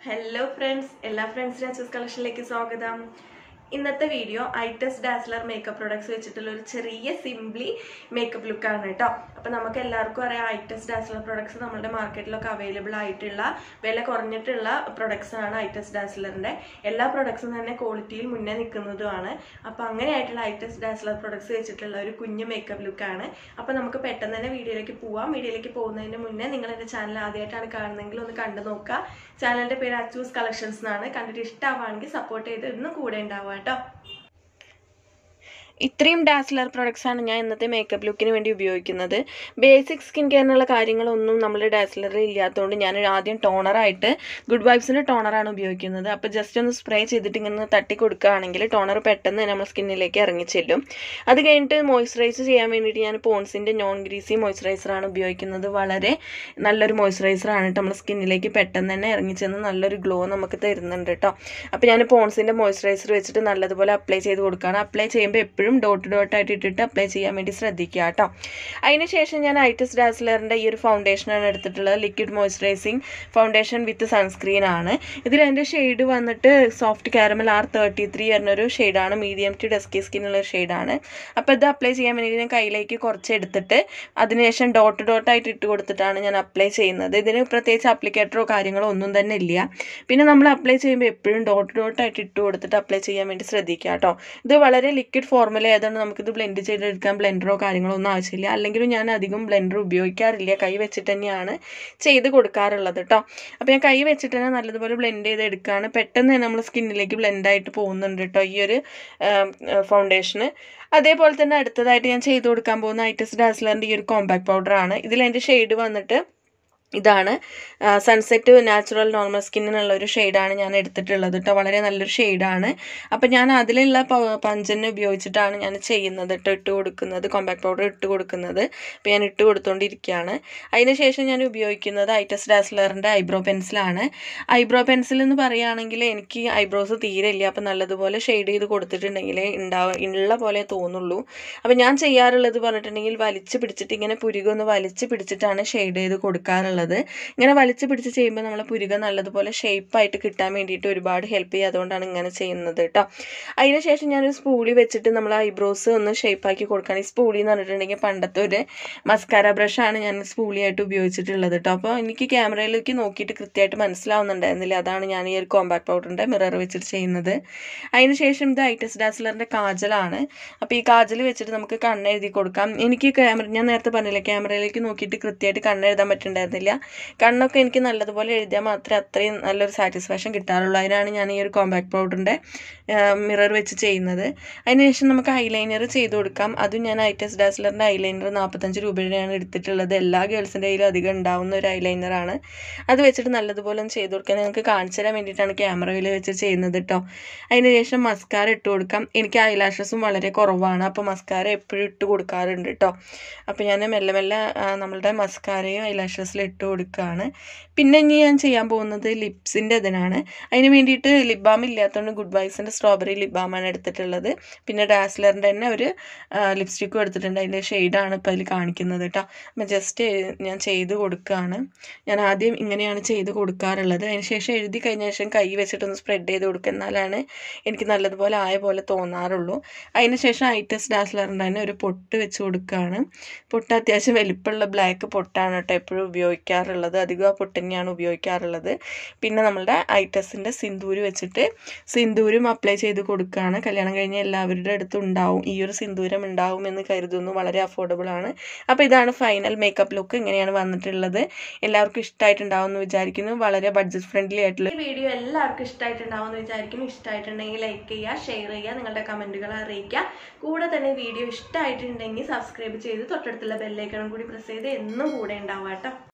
hello friends എല്ലാ ഫ്രണ്ട്സിനും അച്ചൂസ് കളക്ഷനിലേക്ക് സ്വാഗതം ഇന്നത്തെ വീഡിയോ ഐറ്റസ് ഡാസ്ലർ മേക്കപ്പ് പ്രൊഡക്ട്സ് വെച്ചിട്ടുള്ള ഒരു ചെറിയ സിംപ്ലി മേക്കപ്പ് ലുക്കാണ് കേട്ടോ അപ്പോൾ നമുക്ക് എല്ലാവർക്കും അറിയാം ഐറ്റസ് ഡാസ്ലർ പ്രൊഡക്ട്സ് നമ്മുടെ മാർക്കറ്റിലൊക്കെ അവൈലബിൾ ആയിട്ടുള്ള വില കുറഞ്ഞിട്ടുള്ള പ്രൊഡക്ട്സ് ആണ് ഐറ്റസ് ഡാസ്ലറിൻ്റെ എല്ലാ പ്രൊഡക്ട്സും തന്നെ ക്വാളിറ്റിയിൽ മുന്നേ നിൽക്കുന്നതുമാണ് അപ്പോൾ അങ്ങനെയായിട്ടുള്ള ഐറ്റസ് ഡാസ്ലർ പ്രൊഡക്ട്സ് വെച്ചിട്ടുള്ള ഒരു കുഞ്ഞു മേക്കപ്പ് ലുക്കാണ് അപ്പോൾ നമുക്ക് പെട്ടെന്ന് തന്നെ വീഡിയോയിലേക്ക് പോവാം വീഡിയോയിലേക്ക് പോകുന്നതിന് മുന്നേ നിങ്ങൾ എൻ്റെ ചാനൽ ആദ്യമായിട്ടാണ് കാണുന്നതെങ്കിൽ ഒന്ന് കണ്ടു നോക്കുക ചാനലിൻ്റെ പേര് അച്ചൂസ് കളക്ഷൻസ് എന്നാണ് കണ്ടിട്ട് ഇഷ്ടമാവുകയാണെങ്കിൽ സപ്പോർട്ട് ചെയ്ത് ഇന്നും കൂടെ ഉണ്ടാവുക കേട്ടോ ഇത്രയും ഡാസ്ലർ പ്രൊഡക്ട്സ് ആണ് ഞാൻ ഇന്നത്തെ മേക്കപ്പ് ലുക്കിന് വേണ്ടി ഉപയോഗിക്കുന്നത് ബേസിക് സ്കിൻ കെയറിനുള്ള കാര്യങ്ങളൊന്നും നമ്മുടെ ഡാസ്ലറിൽ ഇല്ലാത്തതുകൊണ്ട് ഞാൻ ആദ്യം ടോണറായിട്ട് ഗുഡ് വൈബ്സിൻ്റെ ടോണറാണ് ഉപയോഗിക്കുന്നത് അപ്പോൾ ജസ്റ്റ് ഒന്ന് സ്പ്രേ ചെയ്തിട്ട് ഇങ്ങനെ തട്ടി കൊടുക്കുകയാണെങ്കിൽ ടോണർ പെട്ടെന്ന് തന്നെ നമ്മുടെ സ്കിന്നിലേക്ക് ഇറങ്ങി ചെല്ലും അത് കഴിഞ്ഞിട്ട് മോയ്സ്ചറൈസ് ചെയ്യാൻ വേണ്ടിയിട്ട് ഞാൻ പോൺസിൻ്റെ നോൺ ഗ്രീസി മോയ്സ്ചറൈസറാണ് ഉപയോഗിക്കുന്നത് വളരെ നല്ലൊരു മോയ്സ്ചറൈസറാണ് കേട്ടോ നമ്മുടെ സ്കിന്നിലേക്ക് പെട്ടെന്ന് തന്നെ ഇറങ്ങി ചെന്ന് നല്ലൊരു ഗ്ലോ നമുക്ക് തരുന്നുണ്ട് കേട്ടോ അപ്പോൾ ഞാൻ പോൺസിൻ്റെ മോയ്സ്ചറൈസർ വെച്ചിട്ട് നല്ലതുപോലെ അപ്ലൈ ചെയ്ത് കൊടുക്കുകയാണ് അപ്ലൈ ചെയ്യുമ്പോൾ എപ്പോഴും ഡോട്ട് ഡോട്ടായിട്ട് ഇട്ടിട്ട് അപ്ലൈ ചെയ്യാൻ വേണ്ടി ശ്രദ്ധിക്കുക കേട്ടോ അതിന് ശേഷം ഞാൻ ഐറ്റസ് ഡാസ്ലറിൻ്റെ ഈ ഒരു ഫൗണ്ടേഷനാണ് എടുത്തിട്ടുള്ളത് liquid moisturising foundation with sunscreen ആണ് ഇതിൽ എൻ്റെ ഷെയ്ഡ് വന്നിട്ട് soft caramel R thirty three എന്നൊരു ഷെയ്ഡാണ് മീഡിയം ടു ഡസ്കി സ്കിന്നുള്ള ഷെയ്ഡാണ് അപ്പോൾ ഇത് അപ്ലൈ ചെയ്യാൻ വേണ്ടി ഞാൻ കയ്യിലേക്ക് കുറച്ച് എടുത്തിട്ട് അതിനുശേഷം ഡോട്ട് ഡോട്ടായിട്ട് ഇട്ട് കൊടുത്തിട്ടാണ് ഞാൻ അപ്ലൈ ചെയ്യുന്നത് ഇതിന് പ്രത്യേകിച്ച് അപ്ലിക്കേറ്ററോ കാര്യങ്ങളോ ഒന്നും തന്നെ ഇല്ല പിന്നെ നമ്മൾ അപ്ലൈ ചെയ്യുമ്പോൾ എപ്പോഴും ഡോട്ട് ഡോട്ടായിട്ട് ഇട്ട് കൊടുത്തിട്ട് അപ്ലൈ ചെയ്യാൻ വേണ്ടി ശ്രദ്ധിക്കുക കേട്ടോ ഇത് വളരെ ലിക്വിഡ് ഫോർമുല ആയതുകൊണ്ട് നമുക്കിത് ബ്ലെൻഡ് ചെയ്തെടുക്കാൻ ബ്ലെൻഡറോ കാര്യങ്ങളോ ഒന്നും ആവശ്യമില്ല അല്ലെങ്കിലും ഞാൻ അധികം ബ്ലെൻഡർ ഉപയോഗിക്കാറില്ല കൈ വെച്ചിട്ട് തന്നെയാണ് ചെയ്ത് കൊടുക്കാറുള്ളത് കേട്ടോ അപ്പോൾ ഞാൻ കൈ വെച്ചിട്ട് തന്നെ നല്ലതുപോലെ ബ്ലെൻഡ് ചെയ്ത് എടുക്കുകയാണ് പെട്ടെന്ന് തന്നെ നമ്മൾ സ്കിന്നിലേക്ക് ബ്ലെൻഡായിട്ട് പോകുന്നുണ്ട് കേട്ടോ ഈ ഒരു ഫൗണ്ടേഷന് അതേപോലെ തന്നെ അടുത്തതായിട്ട് ഞാൻ ചെയ്ത് കൊടുക്കാൻ പോകുന്ന ഐറ്റസ് ഡാസ്ലറിൻ്റെ ഈ ഒരു കോമ്പാക്ട് പൗഡറാണ് ഇതിൽ എൻ്റെ ഷെയ്ഡ് വന്നിട്ട് ഇതാണ് സൺസെറ്റ് നാച്ചുറൽ നോർമൽ സ്കിന്നിനുള്ള ഒരു ഷെയ്ഡാണ് ഞാൻ എടുത്തിട്ടുള്ളത് കേട്ടോ വളരെ നല്ലൊരു ഷെയ്ഡാണ് അപ്പം ഞാൻ അതിലുള്ള പഞ്ചനെ ഉപയോഗിച്ചിട്ടാണ് ഞാൻ ചെയ്യുന്നത് കേട്ടോ ഇട്ട് കൊടുക്കുന്നത് കോമ്പാക്ട് പൗഡർ ഇട്ട് കൊടുക്കുന്നത് അപ്പോൾ ഞാൻ ഇട്ട് കൊടുത്തുകൊണ്ടിരിക്കുകയാണ് അതിന് ശേഷം ഞാൻ ഉപയോഗിക്കുന്നത് ഐറ്റസ് ഡാസ്ലറിൻ്റെ ഐബ്രോ പെൻസിലാണ് ഐബ്രോ പെൻസിൽ എന്ന് പറയുകയാണെങ്കിൽ എനിക്ക് ഐബ്രോസ് തീരെ ഇല്ല അപ്പം നല്ലതുപോലെ ഷെയ്ഡ് ചെയ്ത് കൊടുത്തിട്ടുണ്ടെങ്കിൽ ഉണ്ടാവും ഉള്ള പോലെ തോന്നുള്ളൂ അപ്പം ഞാൻ ചെയ്യാറുള്ളത് പറഞ്ഞിട്ടുണ്ടെങ്കിൽ വലിച്ച് പിടിച്ചിട്ട് ഇങ്ങനെ പുരുകൊന്ന് വലിച്ച് പിടിച്ചിട്ടാണ് ഷെയ്ഡ് ചെയ്ത് കൊടുക്കാറുള്ളത് ഉള്ളത് ഇങ്ങനെ വലിച്ചു പിടിച്ച് ചെയ്യുമ്പോൾ നമ്മളെ പുരുക നല്ലതുപോലെ ഷേപ്പായിട്ട് കിട്ടാൻ വേണ്ടിയിട്ട് ഒരുപാട് ഹെൽപ്പ് ചെയ്യും അതുകൊണ്ടാണ് ഇങ്ങനെ ചെയ്യുന്നത് കേട്ടോ അതിന് ശേഷം ഞാനൊരു സ്പൂളി വെച്ചിട്ട് നമ്മൾ ഐബ്രോസ് ഒന്ന് ഷേപ്പാക്കി കൊടുക്കുകയാണ് ഈ സ്പൂളി എന്ന് പറഞ്ഞിട്ടുണ്ടെങ്കിൽ പണ്ടത്തെ ഒരു മസ്കാര ബ്രഷാണ് ഞാൻ സ്പൂളിയായിട്ട് ഉപയോഗിച്ചിട്ടുള്ളത് കേട്ടോ അപ്പോൾ എനിക്ക് ക്യാമറയിലേക്ക് നോക്കിയിട്ട് കൃത്യമായിട്ട് മനസ്സിലാവുന്നുണ്ടായിരുന്നില്ല അതാണ് ഞാൻ ഈ ഒരു കോമ്പാക്ട് പൗഡറിൻ്റെ മിറർ വെച്ചിട്ട് ചെയ്യുന്നത് അതിന് ശേഷം ഇത് ഐറ്റസ് ഡാസ്ലറിൻ്റെ കാജലാണ് അപ്പോൾ ഈ കാജൽ വെച്ചിട്ട് നമുക്ക് കണ്ണെഴുതി കൊടുക്കാം എനിക്ക് ക്യാമറ ഞാൻ നേരത്തെ പറഞ്ഞില്ല ക്യാമറയിലേക്ക് നോക്കിയിട്ട് കൃത്യമായിട്ട് കണ്ണെഴുതാൻ പറ്റുന്നുണ്ടായിരുന്നില്ല കണ്ണൊക്കെ എനിക്ക് നല്ലതുപോലെ എഴുതിയാൽ മാത്രമേ അത്രയും നല്ലൊരു സാറ്റിസ്ഫാക്ഷൻ കിട്ടാറുള്ളൂ അതിനാണ് ഞാൻ ഈ ഒരു കോമ്പാക്ട് പൗഡറിൻ്റെ മിറർ വെച്ച് ചെയ്യുന്നത് അതിനുശേഷം നമുക്ക് ഐലൈനർ ചെയ്ത് കൊടുക്കാം അതും ഞാൻ ഐറ്റസ് ഡാസ്ലറിൻ്റെ ഐലൈനർ നാൽപ്പത്തഞ്ച് രൂപയുടെയാണ് എടുത്തിട്ടുള്ളത് എല്ലാ ഗേൾസിൻ്റെ കയ്യിലും അധികം ഉണ്ടാവുന്ന ഒരു ഐലൈനറാണ് അത് വെച്ചിട്ട് നല്ലതുപോലെ ഒന്ന് ചെയ്ത് കൊടുക്കാൻ നിങ്ങൾക്ക് കാണിച്ചു തരാൻ വേണ്ടിയിട്ടാണ് ക്യാമറയിൽ വെച്ച് ചെയ്യുന്നത് കേട്ടോ അതിനുശേഷം മസ്കാര ഇട്ട് കൊടുക്കാം എനിക്ക് ഐലാഷസും വളരെ കുറവാണ് അപ്പോൾ മസ്കാര എപ്പോഴും ഇട്ട് കൊടുക്കാറുണ്ട് കേട്ടോ അപ്പോൾ ഞാൻ മെല്ലെ മെല്ലെ നമ്മളുടെ മസ്കാരയും ഐലാഷസിൽ ഇട്ട് കൊടുക്കുകയാണ് പിന്നെ ഇനി ഞാൻ ചെയ്യാൻ പോകുന്നത് ലിപ്സിൻ്റെ ഇതിനാണ് അതിന് വേണ്ടിയിട്ട് ലിപ് ബാം ഇല്ലാത്തതുകൊണ്ട് ഗുഡ് വൈസിൻ്റെ സ്ട്രോബെറി ലിപ് ബാമാണ് എടുത്തിട്ടുള്ളത് പിന്നെ ഡാസ്ലറിൻ്റെ തന്നെ ഒരു ലിപ്സ്റ്റിക്കും എടുത്തിട്ടുണ്ട് അതിൻ്റെ ഷെയ്ഡാണ് ഇപ്പോൾ അതിൽ കാണിക്കുന്നത് കേട്ടോ അപ്പം ജസ്റ്റ് ഞാൻ ചെയ്ത് കൊടുക്കുകയാണ് ഞാൻ ആദ്യം ഇങ്ങനെയാണ് ചെയ്ത് കൊടുക്കാറുള്ളത് അതിന് ശേഷം എഴുതി കഴിഞ്ഞ ശേഷം കൈ വെച്ചിട്ടൊന്ന് സ്പ്രെഡ് ചെയ്ത് കൊടുക്കുക എന്നാലാണ് എനിക്ക് നല്ലതുപോലെ ആയ പോലെ തോന്നാറുള്ളൂ അതിന് ശേഷം ഐറ്റസ് ഡാസ്ലറിൻ്റെ തന്നെ ഒരു പൊട്ട് വെച്ച് കൊടുക്കുകയാണ് പൊട്ട് അത്യാവശ്യം വലിപ്പമുള്ള ബ്ലാക്ക് പൊട്ടാണ് കേട്ടോ എപ്പോഴും ഉപയോഗിക്കാറുള്ളത് അധികം ആ പൊട്ട് തന്നെയാണ് ഉപയോഗിക്കാറുള്ളത് പിന്നെ നമ്മളുടെ ഐറ്റസിൻ്റെ സിന്ദൂര് വെച്ചിട്ട് സിന്ദൂരും അപ്ലൈ ചെയ്ത് കൊടുക്കുകയാണ് കല്യാണം കഴിഞ്ഞ എല്ലാവരുടെ അടുത്തും ഉണ്ടാവും ഈ ഒരു സിന്ദൂരം ഉണ്ടാവും എന്ന് കരുതുന്നു വളരെ അഫോർഡബിൾ ആണ് അപ്പോൾ ഇതാണ് ഫൈനൽ മേക്കപ്പ് ലുക്ക് ഇങ്ങനെയാണ് വന്നിട്ടുള്ളത് എല്ലാവർക്കും ഇഷ്ടമായിട്ടുണ്ടാവും എന്ന് വിചാരിക്കുന്നു വളരെ ബഡ്ജറ്റ് ഫ്രണ്ട്ലി ആയിട്ടുള്ള വീഡിയോ എല്ലാവർക്കും ഇഷ്ടമായിട്ടുണ്ടാവും എന്ന് വിചാരിക്കുന്നു ഇഷ്ടമായിട്ടുണ്ടെങ്കിൽ ലൈക്ക് ചെയ്യുക ഷെയർ ചെയ്യുക നിങ്ങളുടെ കമൻറ്റുകൾ അറിയിക്കുക കൂടെ തന്നെ വീഡിയോ ഇഷ്ടമായിട്ടുണ്ടെങ്കിൽ സബ്സ്ക്രൈബ് ചെയ്ത് തൊട്ടടുത്തുള്ള ബെല്ലൈക്കണം കൂടി പ്രസ് ചെയ്ത് എന്നും കൂടെ ഉണ്ടാവുക കേട്ടോ